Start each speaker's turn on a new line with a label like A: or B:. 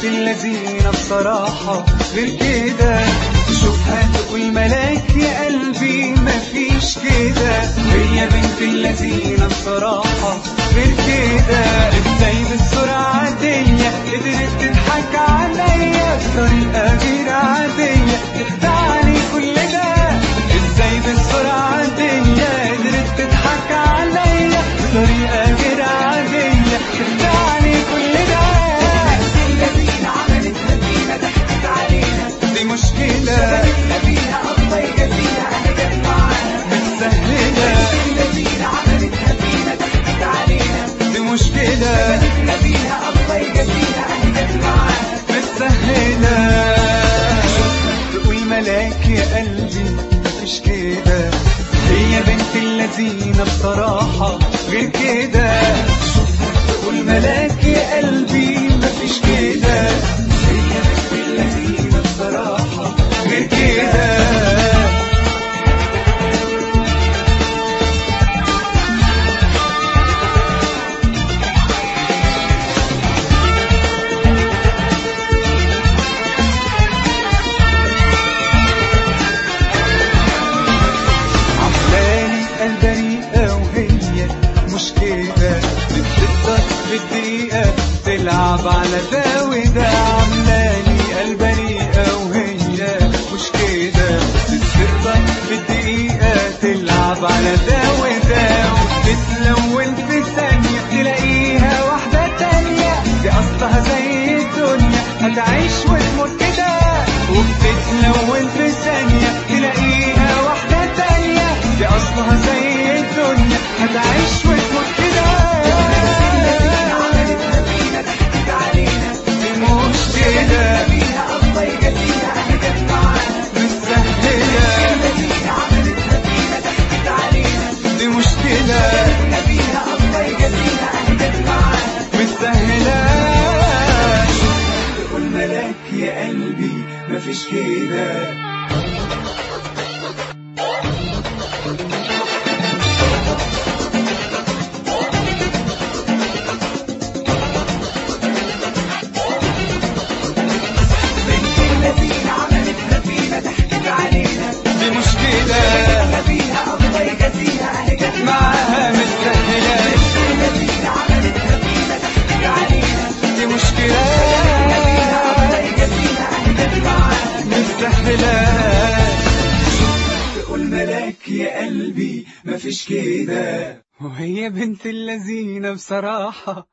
A: بنت اللذينة بصراحة غير كده تشوفها تقول ملاك يا قلبي مفيش كده هي بنت اللذينة بصراحة غير كده ازاي بالسرعة عادية قدرت تضحك عليا بطريقة غير عادية تخدعني كل ده ازاي بالسرعة عادية قدرت تضحك عليا بطريقة غير عادية تخدعني كل ده
B: الذين عملتها فينا ضحكت علينا
A: دي مشكلة
B: شبابنا فيها الله يجازيها انا جت معانا
A: متسهلة
B: الذين عملتها فينا ضحكت علينا
A: دي مشكلة
B: شبابنا فيها الله يجازيها انا جت معانا
A: متسهلة تقول ملاك يا قلبي مفيش كده هي بنت اللذينة بصراحة غير كده تقول ملاك يا قلبي مفيش كده هي بنت اللذينة بصراحة غير كده عمالي البريئة وهي مش كده بتقدر في الدقيقة تلعب على ده وده عمالي البريئة وهي مش كده بتقدر في الدقيقة تلعب على ده وده وتتلون في ثانية تلاقيها واحدة تانية دي أصلها زي الدنيا هتعيش وتموت كده وبتتلون في ثانية تلاقيها واحدة تانية دي أصلها زي الدنيا هتعيش وتموت كده
B: عملتها فينا ضحكت علينا
A: دي مش كده
B: فيها الله يجازيها انا جت معانا
A: متسهلة
B: الذين عملتها فينا ضحكت علينا
A: دي مشكلة
B: فيها الله يجازيها انا جت معانا
A: متسهلة
B: تقول ملاك يا قلبي مفيش كده بنت الذين عملتها فينا ضحكت علينا
A: دي مشكلة
B: ما فيها الله يجازيها انا جت
A: معاها متسهلة
B: الذين عملتها فينا ضحكت علينا
A: دي مشكلة
B: الله يجازيها انا جت معانا
A: متسهلة
B: تقول ملاك يا قلبي مفيش كده
A: وهي بنت اللذينة بصراحة